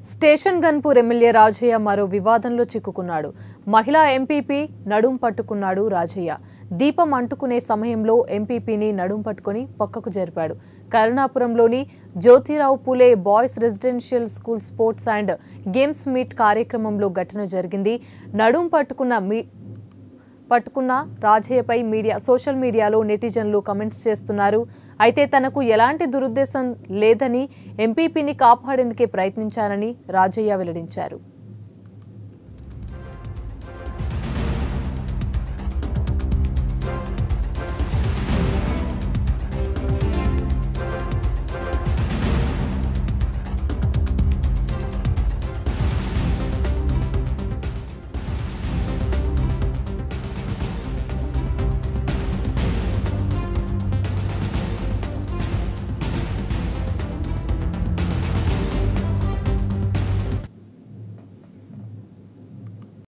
station Ghanpur MLA Rajaiah మరో వివాదంలో చిక్కుకున్నాడు మహిళా ఎంపీపీ నడుం పట్టుకున్నాడు రాజయ్య దీపం అంటుకునే సమయంలో ఎంపీపీని నడుం పట్టుకుని పక్కకు జరిపాడు కరుణాపురంలోని Jyotirao Phule boys residential school sports and games meet కార్యక్రమంలో ఘటన జరిగింది నడుం పట్టుకున్న మీ పట్టుకున్న రాజయ్యపై మీడియా సోషల్ మీడియాలో నెటిజన్లు కమెంట్స్ చేస్తున్నారు అయితే తనకు ఎలాంటి దురుద్దేశం లేదని ఎంపీపీని కాపాడేందుకే ప్రయత్నించారని రాజయ్య వెల్లడించారు